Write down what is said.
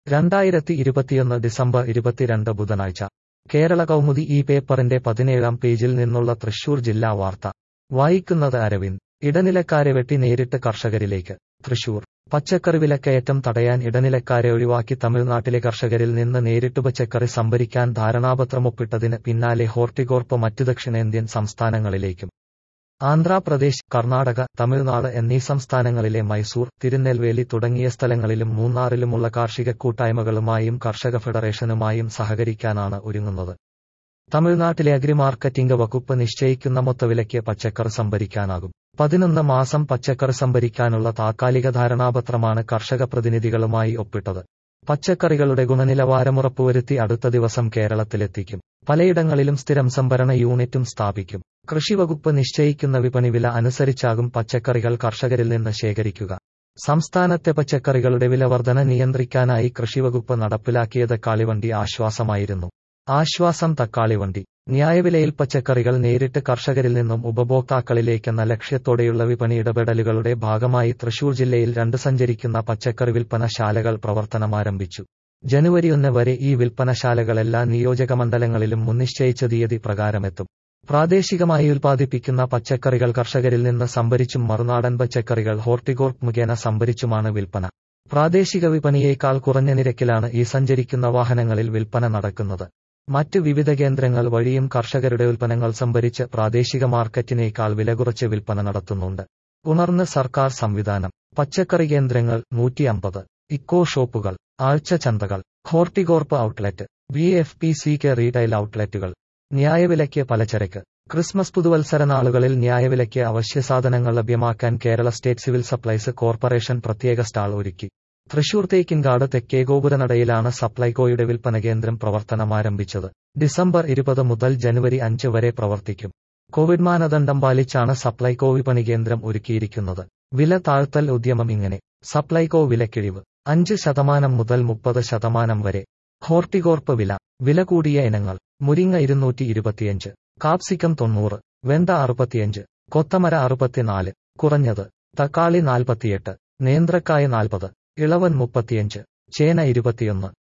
രണ്ടായിരത്തി ഇരുപത്തിയൊന്ന് ഡിസംബർ ഇരുപത്തിരണ്ട് ബുധനാഴ്ച കേരള കൗമുദി ഈ പേപ്പറിന്റെ പതിനേഴാം പേജിൽ നിന്നുള്ള തൃശൂർ ജില്ലാ വാർത്ത വായിക്കുന്നത് അരവിന്ദ് ഇടനിലക്കാരെ വെട്ടി നേരിട്ട് കർഷകരിലേക്ക് തൃശൂർ പച്ചക്കറി വിലക്കയറ്റം തടയാൻ ഇടനിലക്കാരെ ഒഴിവാക്കി തമിഴ്നാട്ടിലെ കർഷകരിൽ നിന്ന് നേരിട്ട് പച്ചക്കറി സംഭരിക്കാൻ ധാരണാപത്രമൊപ്പിട്ടതിന് പിന്നാലെ ഹോർട്ടികോർപ്പ് മറ്റു ദക്ഷിണേന്ത്യൻ സംസ്ഥാനങ്ങളിലേക്കും ആന്ധ്രാപ്രദേശ് കർണാടക തമിഴ്നാട് എന്നീ സംസ്ഥാനങ്ങളിലെ മൈസൂർ തിരുനെൽവേലി തുടങ്ങിയ സ്ഥലങ്ങളിലും മൂന്നാറിലുമുള്ള കാർഷിക കൂട്ടായ്മകളുമായും കർഷക ഫെഡറേഷനുമായും സഹകരിക്കാനാണ് ഒരുങ്ങുന്നത് തമിഴ്നാട്ടിലെ അഗ്രി മാർക്കറ്റിംഗ് വകുപ്പ് നിശ്ചയിക്കുന്ന മൊത്തവിലയ്ക്ക് പച്ചക്കറി സംഭരിക്കാനാകും പതിനൊന്ന് മാസം പച്ചക്കറി സംഭരിക്കാനുള്ള താത്കാലിക ധാരണാപത്രമാണ് കർഷക പ്രതിനിധികളുമായി ഒപ്പിട്ടത് പച്ചക്കറികളുടെ ഗുണനിലവാരം ഉറപ്പുവരുത്തി അടുത്ത ദിവസം കേരളത്തിലെത്തിക്കും പലയിടങ്ങളിലും സ്ഥിരം സംഭരണ യൂണിറ്റും സ്ഥാപിക്കും കൃഷിവകുപ്പ് നിശ്ചയിക്കുന്ന വിപണി വില അനുസരിച്ചാകും പച്ചക്കറികൾ കർഷകരിൽ നിന്ന് ശേഖരിക്കുക സംസ്ഥാനത്തെ പച്ചക്കറികളുടെ വിലവർധന നിയന്ത്രിക്കാനായി കൃഷിവകുപ്പ് നടപ്പിലാക്കിയത് കാളിവണ്ടി ആശ്വാസമായിരുന്നു ആശ്വാസം തക്കാളിവണ്ടി ന്യായവിലയിൽ പച്ചക്കറികൾ നേരിട്ട് കർഷകരിൽ നിന്നും ഉപഭോക്താക്കളിലേക്കെന്ന ലക്ഷ്യത്തോടെയുള്ള വിപണി ഇടപെടലുകളുടെ ഭാഗമായി തൃശൂർ ജില്ലയിൽ രണ്ട് സഞ്ചരിക്കുന്ന പച്ചക്കറി വിൽപ്പനശാലകൾ പ്രവർത്തനമാരംഭിച്ചു ജനുവരി ഒന്ന് വരെ ഈ വിൽപ്പനശാലകളെല്ലാ നിയോജകമണ്ഡലങ്ങളിലും മുൻനിശ്ചയിച്ച തീയതി പ്രകാരമെത്തും പ്രാദേശികമായി ഉൽപ്പാദിപ്പിക്കുന്ന പച്ചക്കറികൾ കർഷകരിൽ നിന്ന് സംഭരിച്ചും മറുനാടൻ പച്ചക്കറികൾ ഹോർട്ടികോർപ്പ് മുഖേന സംഭരിച്ചുമാണ് വിൽപ്പന പ്രാദേശിക വിപണിയേക്കാൾ കുറഞ്ഞ നിരക്കിലാണ് ഈ സഞ്ചരിക്കുന്ന വാഹനങ്ങളിൽ വിൽപ്പന നടക്കുന്നത് മറ്റ് വിവിധ കേന്ദ്രങ്ങൾ വഴിയും കർഷകരുടെ ഉൽപ്പന്നങ്ങൾ സംഭരിച്ച് പ്രാദേശിക മാർക്കറ്റിനേക്കാൾ വില കുറച്ച് വിൽപ്പന നടത്തുന്നുണ്ട് ഉണർന്ന് സർക്കാർ സംവിധാനം പച്ചക്കറി കേന്ദ്രങ്ങൾ നൂറ്റി അമ്പത് ഇക്കോ ഷോപ്പുകൾ ആഴ്ച ചന്തകൾ Horticorp outlet V F P C K retail ഔട്ട്ലെറ്റുകൾ ന്യായവിലയ്ക്ക് പലചരക്ക് ക്രിസ്മസ് പുതുവത്സര നാളുകളിൽ ന്യായവിലയ്ക്ക് അവശ്യസാധനങ്ങൾ ലഭ്യമാക്കാൻ Kerala state civil supplies corporation പ്രത്യേക സ്റ്റാൾ ഒരുക്കി തൃശൂർ തേക്കിൻകാട് തെക്കേ ഗോപുരനടയിലാണ് സപ്ലൈകോയുടെ വിൽപ്പന കേന്ദ്രം പ്രവർത്തനമാരംഭിച്ചത് ഡിസംബർ ഇരുപത് മുതൽ ജനുവരി അഞ്ച് വരെ പ്രവർത്തിക്കും കോവിഡ് മാനദണ്ഡം പാലിച്ചാണ് സപ്ലൈകോ വിപണി കേന്ദ്രം ഒരുക്കിയിരിക്കുന്നത് വില താഴ്ത്തൽ ഉദ്യമം ഇങ്ങനെ സപ്ലൈകോ വിലക്കിഴിവ് അഞ്ച് ശതമാനം മുതൽ മുപ്പത് ശതമാനം വരെ ഹോർട്ടികോർപ്പ് വില വില കൂടിയ ഇനങ്ങൾ മുരിങ്ങ ഇരുന്നൂറ്റി ഇരുപത്തിയഞ്ച് കാപ്സിക്കം തൊണ്ണൂറ് വെണ്ട അറുപത്തിയഞ്ച് കൊത്തമര അറുപത്തിനാല് കുറഞ്ഞത് തക്കാളി നാൽപ്പത്തിയെട്ട് നേന്ത്രക്കായ നാൽപ്പത് ഇളവൻ മുപ്പത്തിയഞ്ച് ചേന ഇരുപത്തിയൊന്ന്